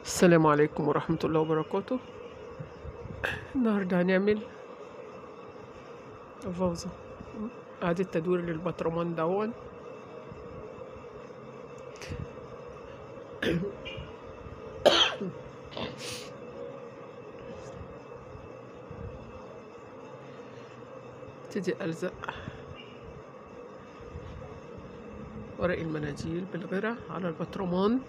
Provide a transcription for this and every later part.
السلام عليكم ورحمة الله وبركاته النهاردة هنعمل فوزة إعادة تدوير للبطرمان دون ابتدي ألزق ورق المناديل بالغرة على البطرمان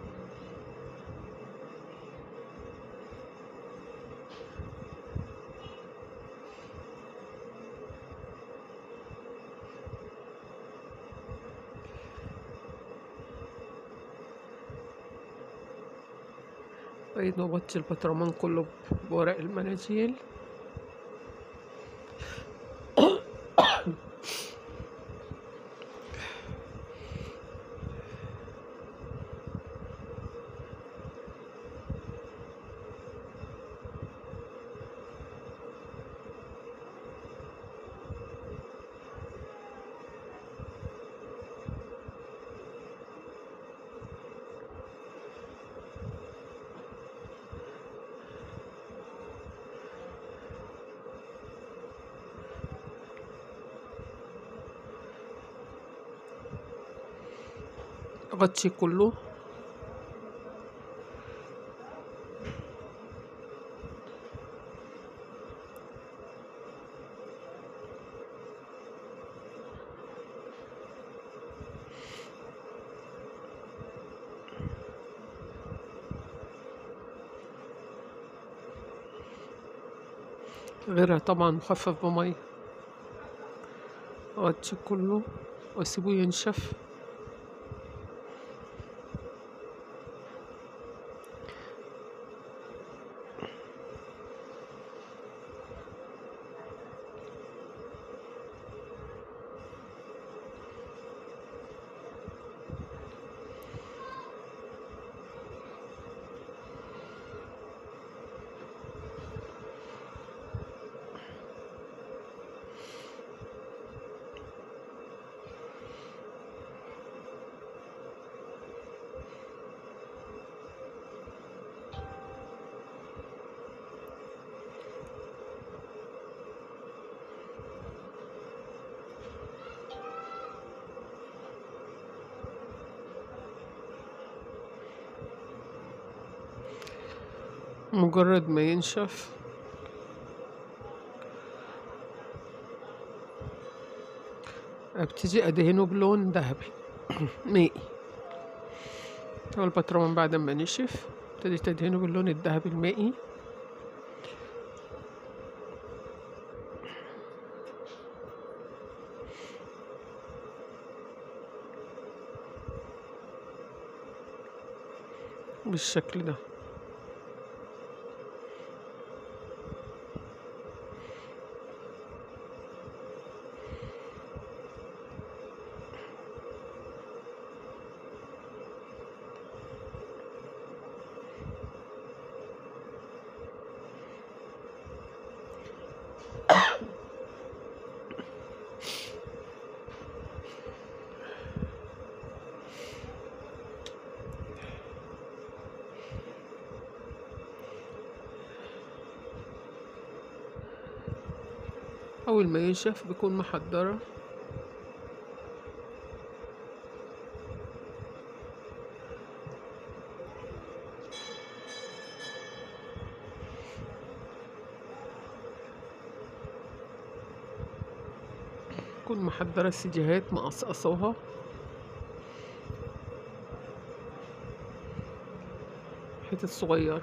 لغاية ما أغطي البطرمان كله بورق المناديل أغطي كله غيرها طبعا مخفف بمية أغطي كله وأسيبه ينشف مجرد ما ينشف ابتدي ادهنه بلون ذهبي مائي هو البطرمان بعد ما نشف ابتديت ادهنه باللون الذهبي المائي بالشكل ده أول ما ينشف بكون محضرة بكون محضرة السيديهات مقصقصاها حتت صغيرة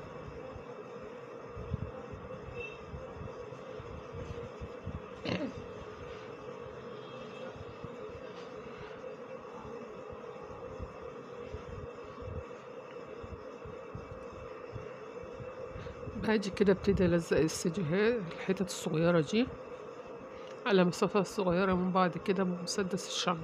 باجي كده ابتدي الزق السيديهات الحتت الصغيرة دي على مسافة صغيرة من بعض كده بمسدس الشمع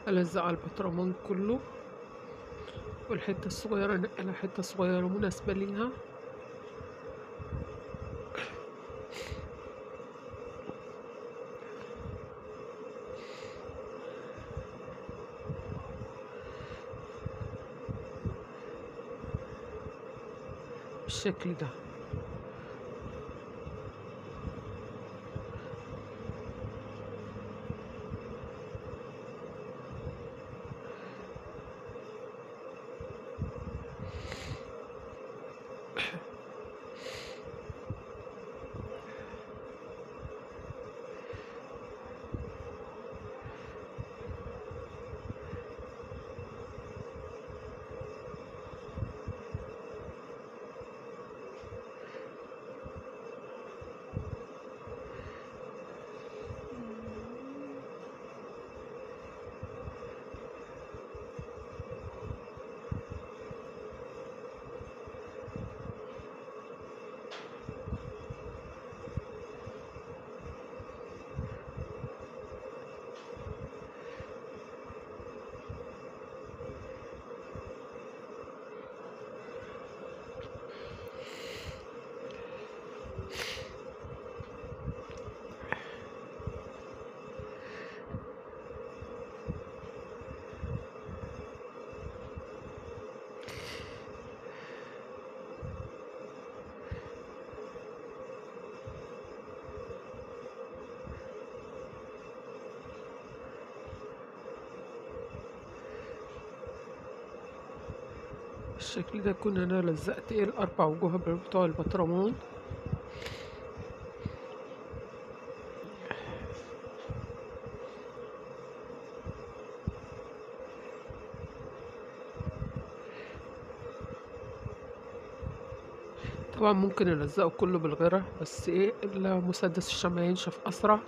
ألزق على البطرمان كله والحتة الصغيرة نقلها حتة صغيرة مناسبة ليها بالشكل ده بالشكل ده كنا انا لزقت ايه الاربع وجوه بتوع البطرمان طبعا ممكن نلزقه كله بالغيرة بس ايه المسدس الشمع ينشف اسرع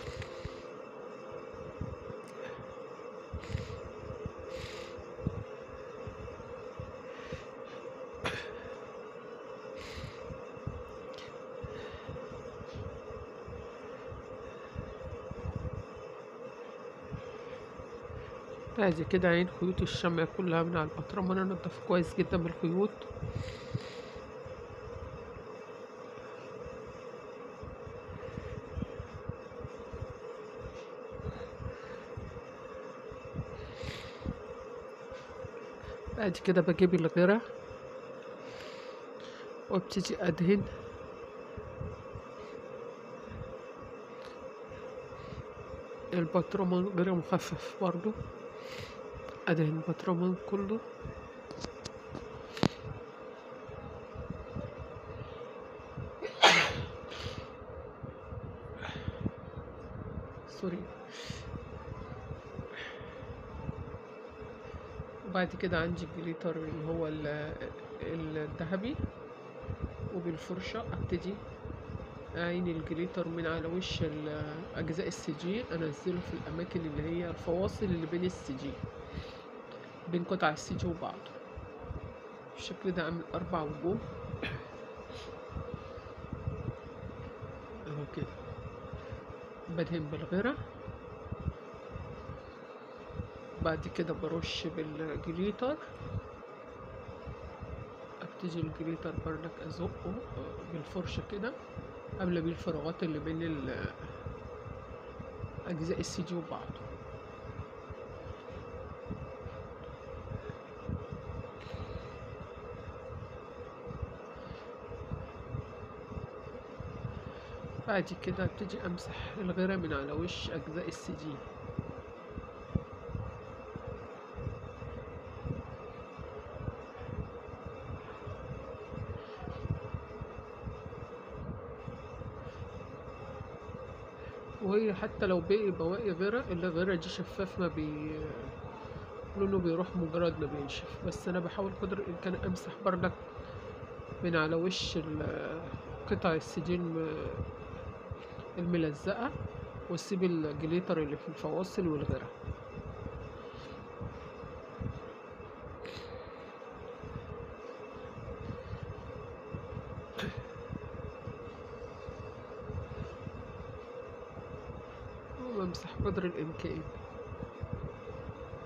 ادي كده عين خيوط الشمع كلها من على البطرمان انضف كويس جدا بالخيوط ادي كده بجيب الغيرة وابتدي ادهن البطرمان غير مخفف برضو ادهن البطرمان كله سوري وبعد كده عندي الجليتر اللي هو ال- الذهبي وبالفرشة ابتدي اعين الجليتر من على وش ال- اجزاء السجين انزله في الاماكن اللي هي الفواصل اللي بين السجين بين قطع السجي وبعضه بالشكل ده اعمل اربع وجوه اهو كده بدهن بالغيرة بعد كده برش بالجليتر ابتدي الجليتر بردك ازقه بالفرشة كده املى بيه الفراغات اللي بين ال- اجزاء السي وبعضه بعد كده ابتدي امسح الغيرة من على وش اجزاء السجين وهي حتى لو بقي بواقي غيرة الغيرة دي شفاف ما بي لونه بيروح مجرد ما بينشف بس انا بحاول قدر الامكان امسح بردك من على وش ال- قطع السجين م- الملزقة واسيب الجليتر اللي في الفواصل والغيرة وبمسح قدر الامكان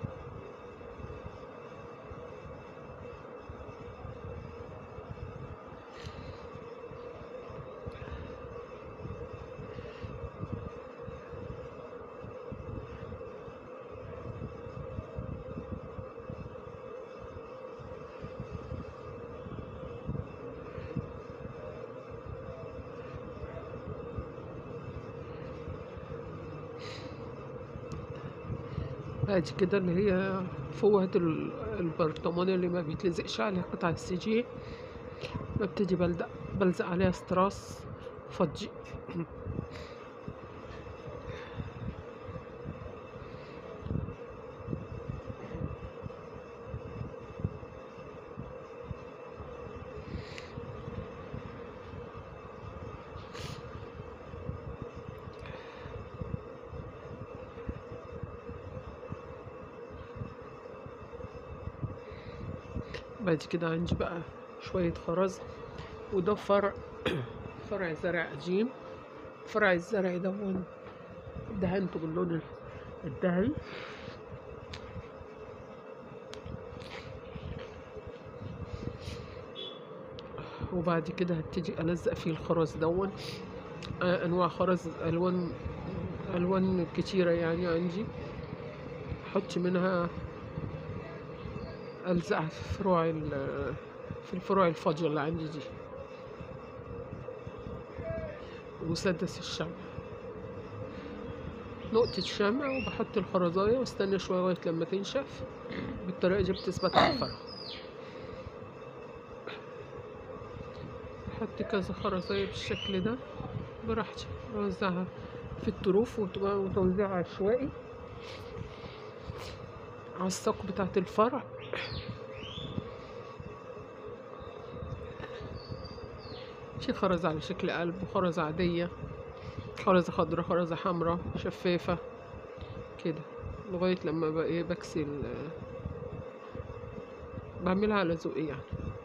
ادي كده اللي هي فوهة ال- البرطمان اللي ما بيتلزقش عليها قطع السجين ببتدي بلزق بلزق عليها استراس فضي بعد كده عندي بقى شوية خرز وده فرع فرع زرع قديم فرع الزرع ده دهنته باللون الذهبي وبعد كده هبتدي ألزق فيه الخرز دون آه، أنواع خرز ألوان ألوان كتيرة يعني عندي أحط منها ألزقها في فروع ال- في الفروع الفاضية اللي عندي دي ومسدس الشمع نقطة شمع وبحط الخرزاية واستنى شوية لغاية لما تنشف بالطريقة دي بتثبت على الفرع بحط كذا خرزاية بالشكل ده براحتي بوزعها في الطروف وتبقى وتوزيع عشوائي على الساق بتاعة الفرع في خرزة على شكل قلب وخرزة عادية خرزة خضرا خرزة حمرا شفافة كده لغاية لما بقى ايه بكسي ال- بعملها على ذوقي يعني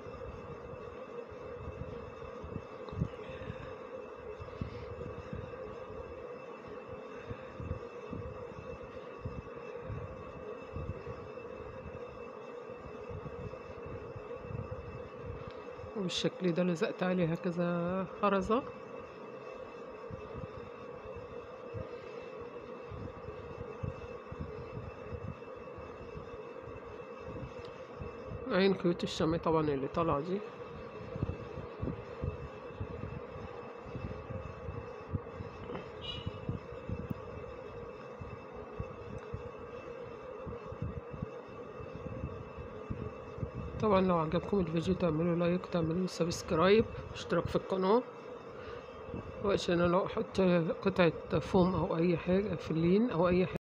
وبالشكل ده لزقت عليها كذا خرزة عين خيوط الشمع طبعا اللي طالعة دي طبعا لو عجبكم الفيديو تعملوا لايك تعملوا سبسكرايب اشتراك في القناة وعشان لو احط قطعة فوم او اي حاجة فلين او اي حاجة